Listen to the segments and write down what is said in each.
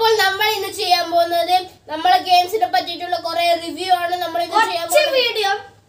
അപ്പോൾ നമ്മൾ ഇന്ന് ചെയ്യാൻ പോകുന്നത് നമ്മളെ ഗെയിംസിനെ പറ്റിയിട്ടുള്ള കുറെ റിവ്യൂ ആണ് നമ്മൾ ഇന്ന് ചെയ്യാൻ പോകുന്നത് വീഡിയോ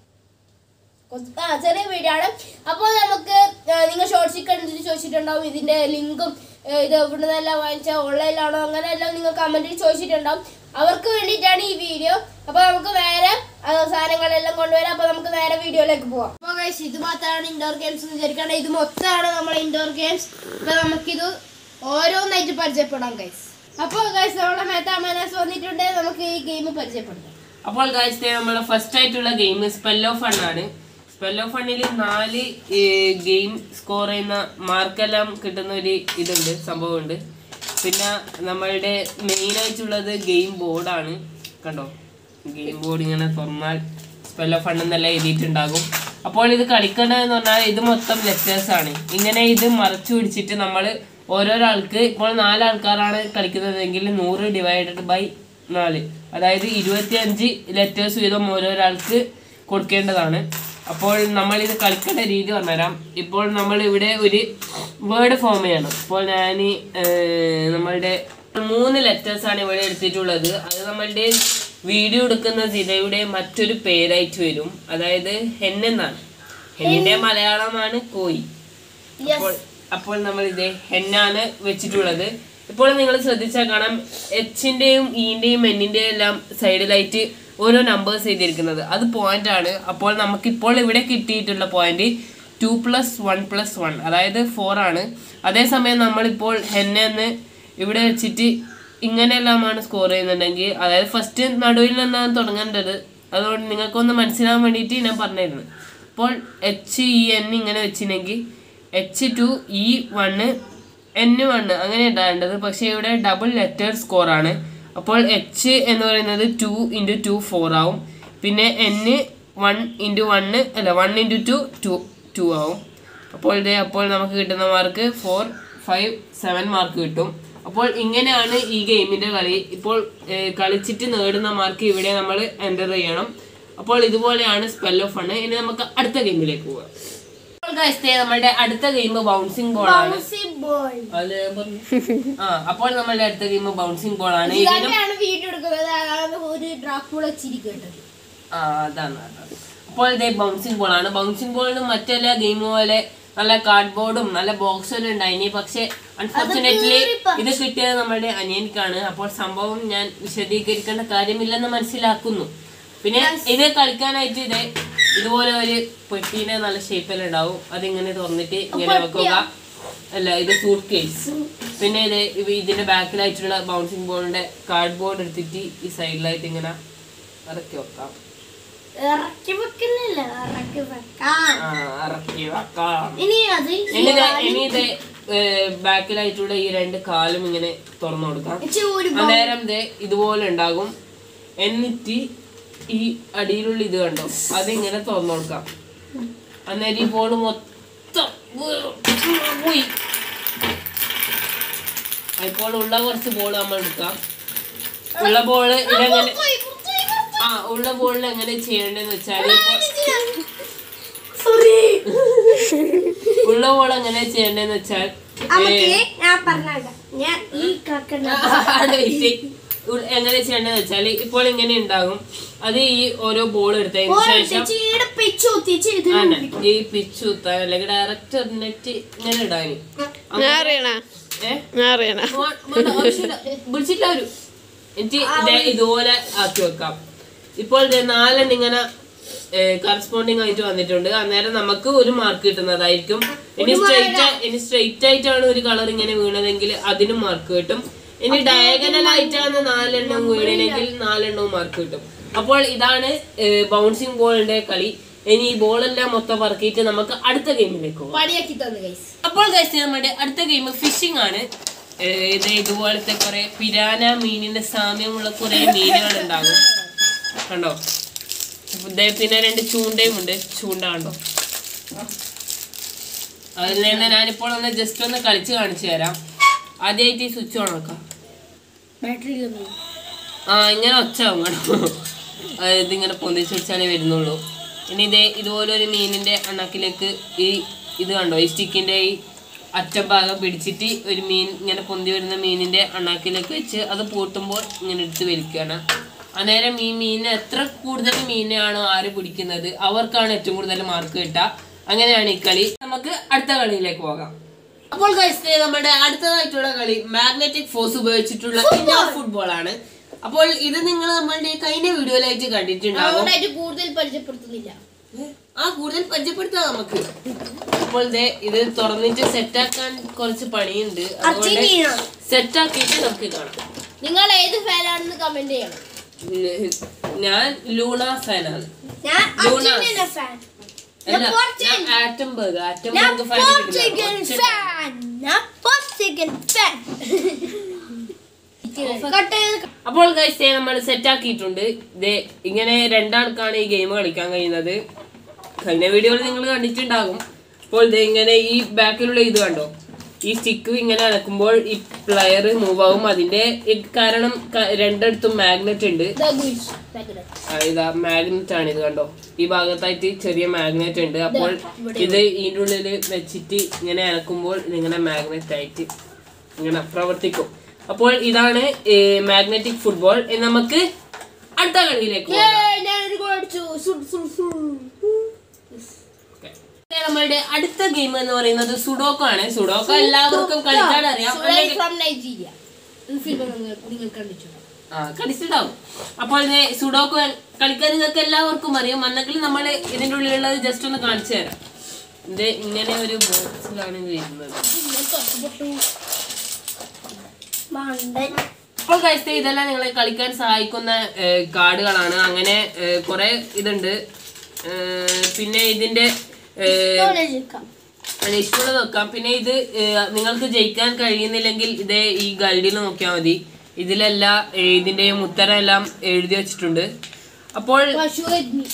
കൊ- ആ ചെറിയ വീഡിയോ ആണ് അപ്പോൾ നമുക്ക് ആ, നിങ്ങൾ ഷോർട്സിൽ കണ്ടിട്ട് ചോദിച്ചിട്ടുണ്ടാവും ഇതിന്റെ ലിങ്കും ഇത് എവിടെ നിന്നെല്ലാം വാങ്ങിച്ചാൽ ഓൺലൈനിലാണോ അങ്ങനെ എല്ലാം നിങ്ങൾ കമന്റിൽ ചോദിച്ചിട്ടുണ്ടാവും അവർക്ക് വേണ്ടിയിട്ടാണ് ഈ വീഡിയോ അപ്പോൾ നമുക്ക് നേരെ ആ, സാധനങ്ങളെല്ലാം കൊണ്ടുവരാം അപ്പോൾ നമുക്ക് നേരെ വീഡിയോയിലേക്ക് പോവാം അപ്പോൾ ഗൈസ് ഇത് മാത്രമാണ് ഇൻഡോർ ഗെയിംസ് എന്ന് വിചാരിക്കേണ്ടത് ഇത് മൊത്തമാണ് നമ്മുടെ ഇൻഡോർ ഗെയിംസ് അപ്പോൾ നമുക്കിത് ഓരോന്നായിട്ട് പരിചയപ്പെടാം ഗൈസ് അപ്പോൾ ഗൈസ് നമ്മുടെ മേത്ത മനസ് വന്നിട്ടുണ്ട് നമുക്ക് ഈ ഗെയിം പരിചയപ്പെടുത്താം അപ്പോൾ ഗായ്സ് നമ്മുടെ ഫസ്റ്റ് ആയിട്ടുള്ള ഗെയിം സ്പെൽ ഓഫ് ഫൺ ആണ് സ്പെൽ ഓഫ് ഫണ്ണിൽ നാല് ഗെയിം സ്കോർ ചെയ്യുന്ന മാർക്കെല്ലാം കിട്ടുന്ന ഒരു ഇതുണ്ട് സംഭവമുണ്ട് പിന്നെ നമ്മളുടെ മെയിൻ ആയിട്ടുള്ളത് ഗെയിം ബോർഡാണ് കണ്ടോ ഗെയിം ബോർഡ് ഇങ്ങനെ തുറന്നാൽ സ്പെൽ ഓഫ് ഫണ്ട് എന്നെല്ലാം എഴുതിയിട്ടുണ്ടാകും അപ്പോൾ ഇത് കളിക്കേണ്ടതെന്ന് പറഞ്ഞാൽ ഇത് മൊത്തം ലെറ്റേഴ്സ് ആണ് ഇങ്ങനെ ഇത് മറച്ചു പിടിച്ചിട്ട് നമ്മൾ ഓരോരാൾക്ക് ഇപ്പോൾ നാല് ആൾക്കാരാണ് കളിക്കുന്നതെങ്കിൽ നൂറ് ഡിവൈഡഡ് ബൈ നാല് അതായത് ഇരുപത്തിയഞ്ച് ലെറ്റേഴ്സ് വീതം ഓരോരാൾക്ക് കൊടുക്കേണ്ടതാണ് അപ്പോൾ നമ്മൾ ഇത് കളിക്കേണ്ട രീതി പറഞ്ഞുതരാം ഇപ്പോൾ നമ്മൾ ഇവിടെ ഒരു വേർഡ് ഫോം ചെയ്യണം ഇപ്പോൾ ഞാൻ നമ്മളുടെ മൂന്ന് ലെറ്റേഴ്സ് ആണ് ഇവിടെ എടുത്തിട്ടുള്ളത് അത് നമ്മളുടെ വീഡിയോ എടുക്കുന്ന സിതയുടെ മറ്റൊരു പേരായിട്ട് വരും അതായത് ഹെൻ എന്നാണ് ഹെന്നിന്റെ മലയാളമാണ് കോയി അപ്പോൾ അപ്പോൾ നമ്മൾ ഇത് ഹെന്നാണ് വെച്ചിട്ടുള്ളത് ഇപ്പോൾ നിങ്ങൾ ശ്രദ്ധിച്ചാൽ കാണാം എച്ചിന്റെയും ഇന്റെയും എന്നിന്റെയും എല്ലാം സൈഡിലായിട്ട് ഓരോ നമ്പേഴ്സ് ചെയ്തിരിക്കുന്നത് അത് പോയിന്റ് ആണ് അപ്പോൾ നമുക്കിപ്പോൾ ഇവിടെ കിട്ടിയിട്ടുള്ള point two plus one plus one അതായത് ഫോർ ആണ് അതേസമയം നമ്മളിപ്പോൾ ഹെന്നെന്ന് ഇവിടെ വെച്ചിട്ട് ഇങ്ങനെയെല്ലാമാണ് സ്കോർ ചെയ്യുന്നുണ്ടെങ്കിൽ അതായത് ഫസ്റ്റ് നടുവിൽ നിന്നാണ് തുടങ്ങേണ്ടത് അതുകൊണ്ട് നിങ്ങൾക്കൊന്ന് മനസ്സിലാവാൻ വേണ്ടിയിട്ട് ഞാൻ പറഞ്ഞിരുന്നു അപ്പോൾ എച്ച് ഇ എൻ ഇങ്ങനെ വെച്ചിട്ടുണ്ടെങ്കിൽ H two E one N one അങ്ങനെ ഉണ്ടാകേണ്ടത് പക്ഷേ ഇവിടെ ഡബിൾ ലെറ്റർ സ്കോർ ആണ് അപ്പോൾ എച്ച് എന്ന് പറയുന്നത് ടു ഇൻറ്റു ടു ഫോർ ആവും പിന്നെ എൻ വൺ ഇൻറ്റു വണ്ണ് അല്ല one into two two two ആവും അപ്പോൾ ഇത് അപ്പോൾ നമുക്ക് കിട്ടുന്ന mark four five seven mark കിട്ടും അപ്പോൾ ഇങ്ങനെയാണ് ഈ ഗെയിമിൻ്റെ കളി ഇപ്പോൾ ഏഹ്, കളിച്ചിട്ട് നേടുന്ന മാർക്ക് ഇവിടെ നമ്മൾ എൻ്റർ ചെയ്യണം അപ്പോൾ ഇതുപോലെയാണ് സ്പെൽ ഓഫ് ഫണ് ഇനി നമുക്ക് അടുത്ത ഗെയിമിലേക്ക് പോകാം അപ്പോൾ guys, ദേ നമ്മളുടെ അടുത്ത ഗെയിം ബൗൺസിങ് ബോൾ ആണ് ബോൾ അത് ഞാൻ പറഞ്ഞു. ആ അപ്പോൾ നമ്മളുടെ അടുത്ത ഗെയിം ബൗൺസിങ് ബോൾ ആണ് ഇതിനും ഇതാണ് വീഡിയോ എടുക്കുന്നത് അതാണ് ഒരു ഡ്രാക്കുള ചിരി കേട്ടത് ആ അതാണ് അതാണ് അപ്പോൾ ഇതേ ബൗൺസിങ് ബോൾ ആണ് ബൗൺസിങ് ബോളിന് മറ്റെല്ലാ ഗെയിം പോലെ നല്ല കാർഡ്ബോർഡും നല്ല ബോക്സും ഉണ്ടായിനി പക്ഷെ അൺഫോർച്ചുനേറ്റ്ലി ഇത് കിട്ടിയത് നമ്മുടെ അനിയനിക്കാണ് അപ്പോൾ സംഭവം ഞാൻ വിശദീകരിക്കേണ്ട കാര്യമില്ലെന്ന് മനസ്സിലാക്കുന്നു പിന്നെ ഇത് കളിക്കാനായിട്ട് ഇത് ഇതുപോലെ ഒരു പെട്ടീനെ നല്ല ഷേപ്പിൽ ഉണ്ടാവും അതിങ്ങനെ തുറന്നിട്ട് ഇങ്ങനെ വെക്കുക അല്ല ഇത് സൂട്ട് കേസ് പിന്നെ ഇത് ഇവ ഇതിന്റെ ബാക്കിലായിട്ടുള്ള ബൗൺസിങ് ബോളിന്റെ കാർഡ്ബോർഡ് എടുത്തിട്ട് ഈ സൈഡിലായിട്ട് ഇങ്ങനെ ഇറക്കി വെക്കാം ഇറക്കി വെക്കുന്നില്ല ഇറക്കി വെക്കാൻ ആ ഇറക്കി വെക്കാം ഇനി അത് ഇനി ഇത് ഇനി ഇത് ബാക്കിലായിട്ടുള്ള ഈ രണ്ട് കാലും ഇങ്ങനെ തുറന്നു കൊടുക്കാം ഒരു അന്നേരം ഇത് ഇതുപോലെ ഉണ്ടാകും എന്നിട്ട് ഈ അടിയിലുള്ള ഇത് കണ്ടോ അതിങ്ങനെ തുറന്നു കൊടുക്കാം അന്നേരം ഈ ബോള് മൊത്തം പോയി ഇപ്പോൾ ഉള്ള കുറച്ച് ബോൾ നമ്മൾ എടുക്കാം ഉള്ള ബോള് ഇതെങ്ങനെ ആ ഉള്ള ബോളിൽ എങ്ങനെ ചെയ്യേണ്ടതെന്ന് വെച്ചാൽ ഇപ്പൊ സോറി ഉള്ള ബോൾ എങ്ങനെ ചെയ്യേണ്ടതെന്ന് വെച്ചാൽ നമുക്ക് ഞാൻ പറഞ്ഞ ഞാൻ ഈ കാക്കണ്ട അവിടെ വെച്ച് ഉ- എങ്ങനെ ചെയ്യേണ്ടതെന്ന് വെച്ചാൽ ഇപ്പോൾ ഇങ്ങനെ ഉണ്ടാകും അത് ഈ ഓരോ ബോൾ എടുത്തതിന് ശേഷം ചീടെ പിച്ചു കുത്തിച്ച് ഇത് ആണ് ഈ പിച്ച് കുത്താൻ അല്ലെങ്കിൽ ഡയറക്റ്റ് നെറ്റ് ഇങ്ങനെ ഇടാന് ഏഹ് വിളിച്ചില്ല ഒരു എന്നിട്ട് ഇതേ ഇതുപോലെ ആക്കി വെക്കാം ഇപ്പോൾ ദേ നാലെണ്ണം ഇങ്ങനെ കറസ്പോണ്ടിങ് ആയിട്ട് വന്നിട്ടുണ്ട് അന്നേരം നമുക്ക് ഒരു മാർക്ക് കിട്ടുന്നതായിരിക്കും ഇനി സ്ട്രെയിറ്റ് ഇനി സ്ട്രെയിറ്റ് ആയിട്ടാണ് ഒരു കളർ ഇങ്ങനെ വീണതെങ്കിൽ അതിനും മാർക്ക് കിട്ടും ഇനി ഡയഗണൽ ആയിട്ടാണ് നാലെണ്ണം വീണതെങ്കിൽ നാലെണ്ണവും മാർക്ക് കിട്ടും അപ്പോൾ ഇതാണ് ബൗൺസിങ് ബോളിന്റെ കളി ഇനി ഈ ബോളെല്ലാം മൊത്തം പറക്കിയിട്ട് നമുക്ക് അടുത്ത ഗെയിമിലേക്ക് പോകാം പണിയാക്കി തന്നു ഗൈസ് അപ്പോൾ ഗൈസ് നമ്മുടെ അടുത്ത ഗെയിം ഫിഷിംഗ് ആണ് ഏഹ് ഇത് ഇതുപോലത്തെ കുറെ പിരാന മീനിന്റെ സാമ്യമുള്ള കുറെ മീനുകൾ ഉണ്ടാകും കണ്ടോ ദേ പിന്നെ രണ്ട് ചൂണ്ടയും ഉണ്ട് ചൂണ്ട കണ്ടോ അതിൽ നിന്ന് ഞാനിപ്പോൾ ഒന്ന് ജസ്റ്റ് ഒന്ന് കളിച്ച് കാണിച്ചു തരാം ആദ്യമായിട്ട് ഈ സ്വിച്ച് ഓൺ ആക്കാം ബാറ്ററി ആ ഇങ്ങനെ ഒച്ചാവും കേട്ടോ അത് ഇതിങ്ങനെ പൊന്തിച്ച് പിടിച്ചാലേ വരുന്നുള്ളൂ ഇനി ഇതേ ഇതുപോലെ ഒരു മീനിന്റെ അണ്ണാക്കിലേക്ക് ഈ ഇത് കണ്ടോ ഈ സ്റ്റിക്കിന്റെ ഈ അറ്റഭാഗം പിടിച്ചിട്ട് ഒരു മീൻ ഇങ്ങനെ പൊന്തി വരുന്ന മീനിന്റെ അണ്ണാക്കിലേക്ക് വെച്ച് അത് പൂട്ടുമ്പോൾ ഇങ്ങനെ എടുത്ത് വലിക്കുകയാണ് അന്നേരം ഈ മീനിന് എത്ര കൂടുതൽ മീനാണോ ആര് പിടിക്കുന്നത് അവർക്കാണ് ഏറ്റവും കൂടുതൽ മാർക്ക് കിട്ടുക അങ്ങനെയാണ് ഈ കളി നമുക്ക് അടുത്ത കളിയിലേക്ക് പോകാം അപ്പോൾ guys, ദേ നമ്മുടെ അടുത്തതായിട്ടുള്ള കളി മാഗ്നറ്റിക് ഫോഴ്സ് ഉപയോഗിച്ചിട്ടുള്ള ഇൻഡോർ ഫുട്ബോൾ ആണ് അപ്പോൾ ഇത് നിങ്ങൾ നമ്മളുടെ കഴിഞ്ഞ വീഡിയോയിലായിട്ട് കണ്ടിട്ടുണ്ടാകും അതുകൊണ്ടായിട്ട് കൂടുതൽ പരിചയപ്പെടുത്തുന്നില്ല ആ കൂടുതൽ പരിചയപ്പെടുത്താം നമുക്ക് അപ്പോൾ ദേ ഇത് തുറന്നിട്ട് സെറ്റാക്കാൻ കുറച്ച് പണിയുണ്ട് അതുകൊണ്ട് അർജന്റീന. സെറ്റാക്കിയിട്ട് നമുക്ക് കാണാം നിങ്ങൾ ഏത് ഫാനാണെന്ന് കമന്റ് ചെയ്യണം ഉം, ഞാൻ ലൂണ ഫാനാണ് ഞാൻ ലൂണ. അർജന്റീന ഫാൻ അല്ല പോർച്ചുഗൽ. ഞാൻ ആറ്റംബർഗ് ഞാൻ ആറ്റംബർഗ് ഫാൻ പോർച്ചുഗൽ ഫാൻ ഞാൻ പോർച്ചുഗൽ ഫാൻ കട്ട് ചെയ്ത് അപ്പോൾ ഗൈസ് നമ്മൾ സെറ്റ് ആക്കിയിട്ടുണ്ട് ദേ ഇങ്ങനെ രണ്ടാൾക്കാണ് ഈ ഗെയിം കളിക്കാൻ കഴിയുന്നത് കഴിഞ്ഞ വീഡിയോയിൽ നിങ്ങൾ കണ്ടിട്ടുണ്ടാകും അപ്പോൾ ദേ ഇങ്ങനെ ഈ ബാക്കിലുള്ള ഇത് കണ്ടോ ഈ സ്റ്റിക്ക് ഇങ്ങനെ അനക്കുമ്പോൾ ഈ പ്ലെയർ മൂവ് ആവും അതിന്റെ ഈ കാരണം ക- രണ്ടിടത്തും മാഗ്നറ്റ് ഉണ്ട് The Guiz Magnet. ആ, ഇതാ മാഗ്നറ്റ് ആണ് ഇത് കണ്ടോ ഈ ഭാഗത്തായിട്ട് ചെറിയ മാഗ്നറ്റ് ഉണ്ട് അപ്പോൾ ഇത് ഇതിൻ്റെ ഉള്ളിൽ വെച്ചിട്ട് ഇങ്ങനെ അനക്കുമ്പോൾ ഇതിങ്ങനെ മാഗ്നറ്റ് ആയിട്ട് ഇങ്ങനെ പ്രവർത്തിക്കും അപ്പോൾ ഇതാണ് മാഗ്നറ്റിക് ഫുട്ബോൾ നമുക്ക് അടുത്ത കളിയിലേക്ക് പോകാം Yay, ഞാനൊരു goal അടിച്ചു. സുഡ് സുഡ് സുഡ്. Okay. നമ്മളുടെ അടുത്ത ഗെയിം എന്ന് പറയുന്നത് സുഡോക്കോ ആണ് സുഡോക്കോ എല്ലാവർക്കും കളിക്കാൻ അറിയാം Sudan അല്ലെങ്കിൽ- from Nigeria. ഈ film നിങ്ങൾ നിങ്ങൾ കണ്ടിട്ടുണ്ടോ? ആ കളിച്ചിട്ടുണ്ടാവും അപ്പോൾ ഇത് സുഡോക്കോ കളിക്കാൻ നിങ്ങൾക്ക് എല്ലാവർക്കും അറിയാം വന്നെങ്കിൽ നമ്മൾ ഇതിൻ്റെ ഉള്ളിലുള്ളത് ജസ്റ്റ് ഒന്ന് കാണിച്ചു തരാം ഇത് ഇങ്ങനെ ഒരു ബോക്സിലാണ് ഇത് വരുന്നത് ഞാൻ തൊട്ടപ്പെട്ടു. മണ്ടൻ അപ്പോൾ കഴിച്ച ഇതെല്ലാം നിങ്ങളെ കളിക്കാൻ സഹായിക്കുന്ന ഏഹ്, കാർഡുകളാണ് അങ്ങനെ ഏഹ്, കുറെ ഇതുണ്ട് ഏഹ്, പിന്നെ ഇതിന്റെ ഏഹ്, കോളേജിക്കാം അത് ഇഷ്ടമുള്ളത് വെക്കാം പിന്നെ ഇത് ഏഹ്, നിങ്ങൾക്ക് ജയിക്കാൻ കഴിയുന്നില്ലെങ്കിൽ ഇത് ഈ ഗൈഡിൽ നോക്കിയാൽ മതി ഇതിലെല്ലാം ഏഹ്, ഇതിന്റെ ഉത്തരം എല്ലാം എഴുതി വെച്ചിട്ടുണ്ട് അപ്പോൾ പശു അഗ്നി.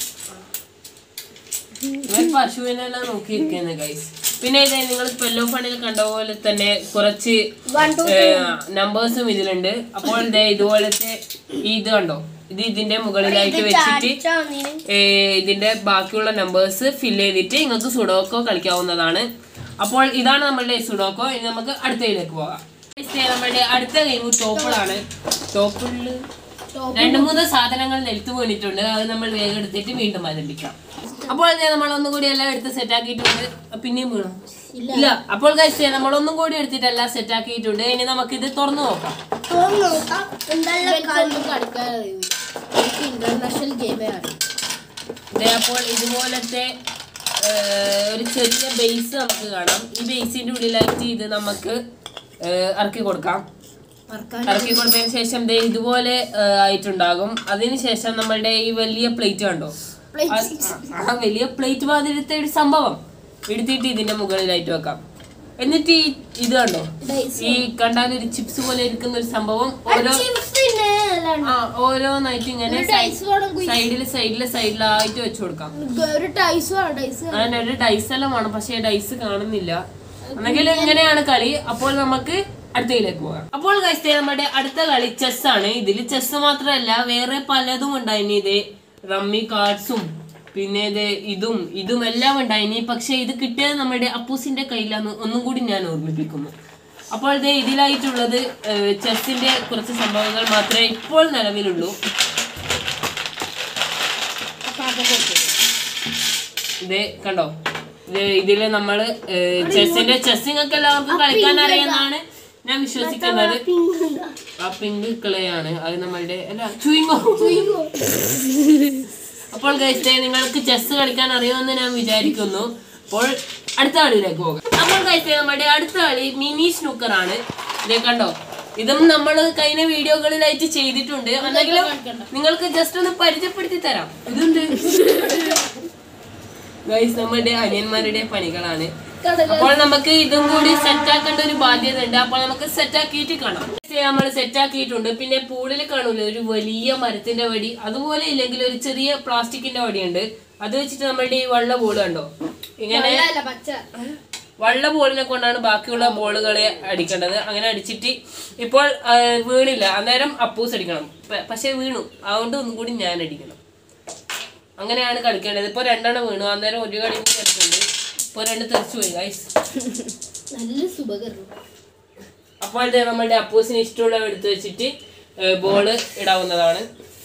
ഇവൻ പശുവിനെല്ലാം നോക്കിയിരിക്കുന്നത് ഗൈസ് പിന്നെ ഇത് നിങ്ങൾ പെല്ലോ ഫണ്ടിൽ കണ്ട പോലെ തന്നെ കുറച്ച് വൺ ടു നമ്പേഴ്സും ഇതിലുണ്ട് അപ്പോൾ ദേ ഇതുപോലത്തെ ഈ ഇത് കണ്ടോ ഇത് ഇതിന്റെ മുകളിലായിട്ട് വെച്ചിട്ട് ഏ, ഇതിന്റെ ബാക്കിയുള്ള നമ്പേഴ്സ് ഫില്ല് ചെയ്തിട്ട് നിങ്ങൾക്ക് സുഡോക്കോ കളിക്കാവുന്നതാണ് അപ്പോൾ ഇതാണ് നമ്മളുടെ സുഡോക്കോ ഇനി നമുക്ക് അടുത്തതിലേക്ക് പോകാം Guys, ദേ നമ്മളുടെ അടുത്ത ഗെയിം ടോപ്പിളാണ് ടോപ്പിളില് രണ്ട് മൂന്ന് സാധനങ്ങൾ നിലത്ത് വീണിട്ടുണ്ട് അത് നമ്മൾ വേഗം എടുത്തിട്ട് വീണ്ടും ആരംഭിക്കാം അപ്പോൾ ദേ നമ്മൾ ഒന്നും കൂടി എല്ലാം എടുത്ത് സെറ്റ് ആക്കിയിട്ടുണ്ട് പിന്നെയും വീണു ഇല്ല അപ്പോൾ കഴിച്ച് നമ്മൾ ഒന്നും കൂടി എടുത്തിട്ടെല്ലാം സെറ്റ് ആക്കിയിട്ടുണ്ട് ഇനി നമുക്ക് ഇത് തുറന്നു നോക്കാം നോക്കാം എന്തെല്ലാം ഇതൊന്നും കളിക്കാൻ അറിയില്ല എനിക്ക് ഇന്റർനാഷണൽ ഗെയിമേ അറിയാം ദേ അപ്പോൾ ഇതുപോലത്തെ ഏർ, ഒരു ചെറിയ ബേസ് നമുക്ക് കാണാം ഈ ബേസിന്റെ ഉള്ളിലായിട്ട് ഇത് നമുക്ക് ഏർ, ഇറക്കി കൊടുക്കാം മറക്കാൻ ഇറക്കി കൊടുത്തതിന് ശേഷം ദേ ഇതുപോലെ ഏർ, ആയിട്ടുണ്ടാകും അതിനുശേഷം നമ്മളുടെ ഈ വലിയ പ്ലേറ്റ് കണ്ടോ Plate. ആ- ആ വലിയ പ്ലേറ്റ് മാതിരത്തെ ഒരു സംഭവം എടുത്തിട്ട് ഇതിന്റെ മുകളിലായിട്ട് വെക്കാം എന്നിട്ട് ഈ ഇത് കണ്ടോ Dice. ഈ കണ്ടാൽ ഒരു ചിപ്സ് പോലെ ഇരിക്കുന്ന ഒരു സംഭവം ഓരോ ആ ഓരോന്നായിട്ട് ഇങ്ങനെ ഒരു dice വേണം കുയി- സൈഡിൽ സൈഡിൽ സൈഡിലായിട്ട് വെച്ചു കൊടുക്കാം ഒരു ടൈസ് വേണം ടൈസ് അങ്ങനെ ഒരു ഡൈസ് എല്ലാം വേണം പക്ഷേ ഡൈസ് കാണുന്നില്ല എന്നെങ്കിൽ ഇങ്ങനെയാണ് കളി അപ്പോൾ നമുക്ക് അടുത്തയിലേക്ക് പോകാം അപ്പോൾ കഴിച്ചേ നമ്മുടെ അടുത്ത കളി ചെസ് ആണ് ഇതിൽ ചെസ് മാത്രമല്ല വേറെ പലതും ഉണ്ടായിനി ഇത് റമ്മി കാർഡ്സും പിന്നെ ഇത് ഇതും ഇതും എല്ലാം ഉണ്ടായിനി പക്ഷെ ഇത് കിട്ടിയത് നമ്മുടെ അപ്പൂസിന്റെ കയ്യിലാന്ന് ഒന്നും കൂടി ഞാൻ ഓർമ്മിപ്പിക്കുന്നു അപ്പോൾ ഇത് ഇതിലായിട്ടുള്ളത് ചെസ്സിന്റെ കുറച്ച് സംഭവങ്ങൾ മാത്രമേ ഇപ്പോൾ നിലവിലുള്ളൂ ഇത് കണ്ടോ ഇത് ഇതില് നമ്മള് ചെസ്സിന്റെ ചെസ്സിങ് ഒക്കെ എല്ലാവർക്കും കളിക്കാൻ അറിയാന്നാണ് ഞാൻ വിശ്വസിക്കുന്നത് ആ പിങ്ക് ക്ലേ ആണ് അത് നമ്മളുടെ അല്ല ചുയിങ്ങോ അപ്പോൾ ഗൈസ് നിങ്ങൾക്ക് ചെസ് കളിക്കാൻ അറിയുമെന്ന് ഞാൻ വിചാരിക്കുന്നു അപ്പോൾ അടുത്ത കളിയിലേക്ക് പോകാം അപ്പോൾ ഗൈസ് നമ്മുടെ അടുത്ത കളി മിനി സ്നൂക്കർ ആണ് ഇത് കണ്ടോ ഇതും നമ്മൾ കഴിഞ്ഞ വീഡിയോകളിലായിട്ട് ചെയ്തിട്ടുണ്ട് എന്തെങ്കിലും നിങ്ങൾക്ക് ജസ്റ്റ് ഒന്ന് പരിചയപ്പെടുത്തി തരാം ഇതുണ്ട് ഗൈസ് നമ്മുടെ അനിയന്മാരുടെ പണികളാണ് അപ്പോൾ നമുക്ക് ഇതും കൂടി സെറ്റ് ആക്കേണ്ട ഒരു ബാധ്യത ഉണ്ട് അപ്പോൾ നമുക്ക് സെറ്റ് ആക്കിയിട്ട് കാണാം നമ്മൾ സെറ്റ് ആക്കിയിട്ടുണ്ട് പിന്നെ പൂളിൽ കാണൂല ഒരു വലിയ മരത്തിന്റെ വടി അതുപോലെ ഇല്ലെങ്കിൽ ഒരു ചെറിയ പ്ലാസ്റ്റിക്കിന്റെ വടിയുണ്ട് അത് വെച്ചിട്ട് നമ്മളുടെ ഈ വള്ള ബോൾ കണ്ടോ ഇങ്ങനെ അല്ല പച്ച വള്ള ബോളിനെ കൊണ്ടാണ് ബാക്കിയുള്ള ബോളുകളെ അടിക്കേണ്ടത് അങ്ങനെ അടിച്ചിട്ട് ഇപ്പോൾ ആ, വീണില്ല അന്നേരം അപ്പൂസ് അടിക്കണം പ- പക്ഷെ വീണു അതുകൊണ്ട് ഒന്നും കൂടി ഞാൻ അടിക്കണം അങ്ങനെയാണ് കളിക്കേണ്ടത് ഇപ്പൊ രണ്ടെണ്ണം വീണു അന്നേരം ഒരു കളി കൂടി കളിക്കുന്നുണ്ട് ഇപ്പൊ രണ്ട് തെറിച്ചു പോയി ഗൈസ് നല്ല സുഖകരം അപ്പോൾ ഇത് നമ്മളുടെ അപ്പൂസിന് ഇഷ്ടമുള്ള എടുത്ത് വെച്ചിട്ട് ബോള് ഇടാവുന്നതാണ്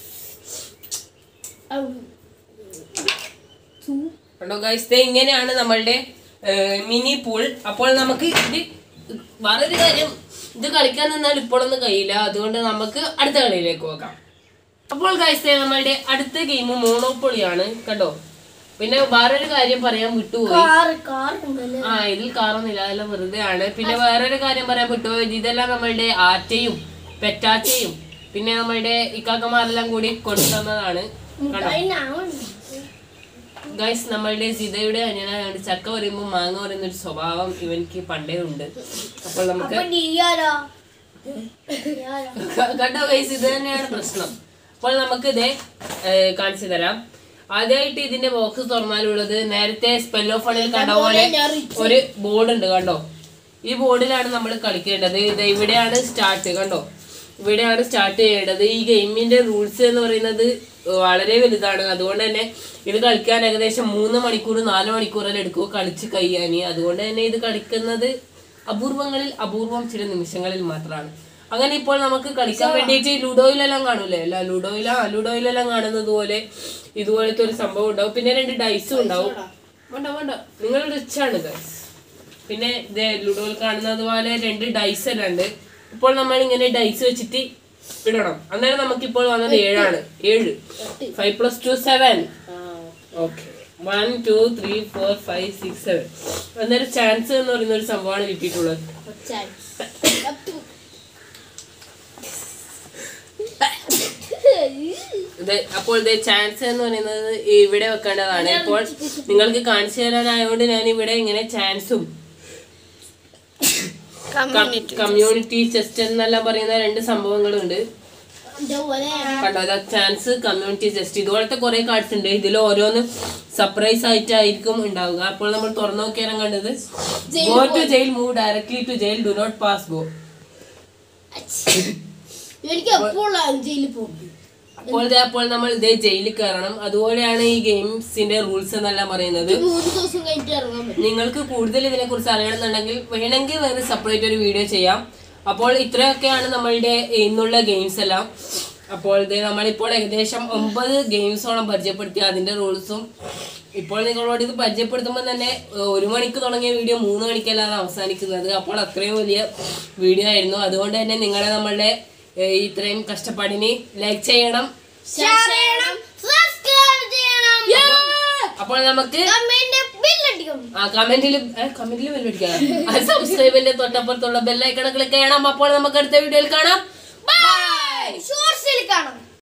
കണ്ടോ ഗൈസ് ദേ ഇങ്ങനെയാണ് നമ്മളുടെ മിനി പൂൾ അപ്പോൾ നമുക്ക് ഇത് വേറൊരു കാര്യം ഇത് കളിക്കാൻ നിന്നാൽ ഇപ്പോഴൊന്നും കഴിയില്ല അതുകൊണ്ട് നമുക്ക് അടുത്ത കളിയിലേക്ക് പോകാം അപ്പോൾ ഗൈസ് ദേ നമ്മളുടെ അടുത്ത ഗെയിം മോണോപ്പൊളിയാണ് കണ്ടോ പിന്നെ വേറൊരു കാര്യം പറയാൻ വിട്ടുപോയി കാറ് കാറ് ഉണ്ടല്ലേ ആ ഇതിൽ കാറൊന്നുമില്ല അതെല്ലാം വെറുതെ ആണ് പിന്നെ വേറൊരു കാര്യം പറയാൻ വിട്ടുപോയത് ഇതെല്ലാം നമ്മളുടെ ആറ്റയും പെറ്റാറ്റയും പിന്നെ നമ്മളുടെ ഇക്കാക്കമാരെല്ലാം കൂടി കൊണ്ടുതന്നതാണ് കണ്ടോ അതിനാവുന്നു ഗൈസ് നമ്മളുടെ സിതയുടെ അനിയനായോണ്ട് ചക്ക പറയുമ്പോൾ മാങ്ങ പറയുന്ന ഒരു സ്വഭാവം ഇവനിക്ക് പണ്ടേ ഉണ്ട് അപ്പോൾ നമുക്ക് അപ്പൊ നീയാരോ നീയാരോ ക- കണ്ടോ ഗൈസ് ഇത് തന്നെയാണ് പ്രശ്നം അപ്പോൾ നമുക്ക് ഇതേ കാണിച്ചു തരാം ആദ്യമായിട്ട് ഇതിന്റെ ബോക്സ് തുറന്നാലുള്ളത് നേരത്തെ സ്പെൽ ഓഫ് ഫണിൽ കണ്ട പോലെ ഒരു ബോർഡ് ഉണ്ട് കണ്ടോ ഈ ബോർഡിലാണ് നമ്മൾ കളിക്കേണ്ടത് ഇത് ഇവിടെയാണ് സ്റ്റാർട്ട് കണ്ടോ ഇവിടെയാണ് സ്റ്റാർട്ട് ചെയ്യേണ്ടത് ഈ ഗെയിമിന്റെ റൂൾസ് എന്ന് പറയുന്നത് വളരെ വലുതാണ് അതുകൊണ്ട് തന്നെ ഇത് കളിക്കാൻ ഏകദേശം മൂന്ന് മണിക്കൂർ നാല് മണിക്കൂറെല്ലാം എടുക്കും കളിച്ച് കഴിയാൻ അതുകൊണ്ട് തന്നെ ഇത് കളിക്കുന്നത് അപൂർവങ്ങളിൽ അപൂർവം ചില നിമിഷങ്ങളിൽ മാത്രമാണ് അങ്ങനെ ഇപ്പോൾ നമുക്ക് കളിക്കാൻ വേണ്ടിയിട്ട് ലുഡോയിലെല്ലാം കാണൂലേ അല്ല ലുഡോയില ആ, ലുഡോയിലെല്ലാം കാണുന്നത് പോലെ ഇതുപോലത്തെ ഒരു സംഭവം ഉണ്ടാവും പിന്നെ രണ്ട് ഡൈസും ഉണ്ടാവും വേണ്ട വേണ്ട നിങ്ങൾ റിച്ചാണ് ഗൈസ് പിന്നെ ഇത് ലുഡോയിൽ കാണുന്നത് പോലെ രണ്ട് ഡൈസ് എല്ലാം ഉണ്ട് ഇപ്പോൾ നമ്മൾ ഇങ്ങനെ ഡൈസ് വെച്ചിട്ട് ഇടണം അന്നേരം നമുക്ക് ഇപ്പോൾ വന്നത് ഏഴാണ് ഏഴ് five plus two seven okay one two three four five six seven അന്നേരം ചാൻസ് എന്ന് പറയുന്ന ഒരു സംഭവമാണ് കിട്ടിയിട്ടുള്ളത് ഇത് അപ്പോൾ ഇത് ചാൻസ് എന്ന് പറയുന്നത് ഇവിടെ വെക്കേണ്ടതാണ് ഇപ്പോൾ നിങ്ങൾക്ക് കാണിച്ചു തരാനായതുകൊണ്ട് ഞാൻ ഇവിടെ ഇങ്ങനെ ചാൻസും കമ്മ്യൂണിറ്റി ചെസ്റ്റ് എന്നെല്ലാം പറയുന്ന രണ്ട് സംഭവങ്ങളുണ്ട് കണ്ടോ അതാ ചാൻസ് കമ്മ്യൂണിറ്റി ചെസ്റ്റ് ഇതുപോലത്തെ കുറെ കാർഡ്സ് ഉണ്ട് ഇതിൽ ഓരോന്ന് സർപ്രൈസ് ആയിട്ടായിരിക്കും ഉണ്ടാവുക അപ്പോൾ നമ്മൾ തുറന്നു നോക്കിയാലും കണ്ടത് go to jail move directly to jail do not pass go എനിക്ക് എപ്പോഴും ജയിലിൽ പോകും അപ്പോൾ ദേ അപ്പോൾ നമ്മൾ ഇതേ ജയിലിൽ കയറണം അതുപോലെയാണ് ഈ ഗെയിംസിന്റെ റൂൾസ് എന്നെല്ലാം പറയുന്നത് മൂന്ന് ദിവസം കഴിഞ്ഞിട്ട് ഇറങ്ങാൻ പറ്റും നിങ്ങൾക്ക് കൂടുതൽ ഇതിനെ കുറിച്ച് അറിയണമെന്നുണ്ടെങ്കിൽ വേണമെങ്കിൽ വേറെ സെപ്പറേറ്റ് ഒരു വീഡിയോ ചെയ്യാം അപ്പോൾ ഇത്രയൊക്കെയാണ് നമ്മളുടെ ഇന്നുള്ള ഗെയിംസ് എല്ലാം അപ്പോൾ ഇത് നമ്മളിപ്പോൾ ഏകദേശം ഒമ്പത് ഗെയിംസോളം പരിചയപ്പെടുത്തി അതിന്റെ റൂൾസും ഇപ്പോൾ നിങ്ങളോട് ഇത് പരിചയപ്പെടുത്തുമ്പോൾ തന്നെ ഏഹ്, ഒരു മണിക്ക് തുടങ്ങിയ വീഡിയോ മൂന്ന് മണിക്കല്ലാതെ അവസാനിക്കുന്നത് അപ്പോൾ അത്രയും വലിയ വീഡിയോ ആയിരുന്നു അതുകൊണ്ട് തന്നെ നിങ്ങളെ നമ്മളുടെ ഏഹ്, ഇത്രയും കഷ്ടപ്പാടിന് ലൈക്ക് ചെയ്യണം ഷെയർ ചെയ്യണം സബ്സ്ക്രൈബ് ചെയ്യണം അപ്പോൾ നമുക്ക് കമന്റ് ബില്ലടിക്കും ആ കമന്റിൽ കമന്റിൽ ബെല്ലടിക്കണം ആ സബ്സ്ക്രൈബിന്റെ തൊട്ടപ്പുറത്തുള്ള ബെല്ലൈക്കൺ ക്ലിക്ക് ചെയ്യണം അപ്പോൾ നമുക്ക് അടുത്ത വീഡിയോയിൽ കാണാം ബൈ ഷോർട്സിൽ കാണാം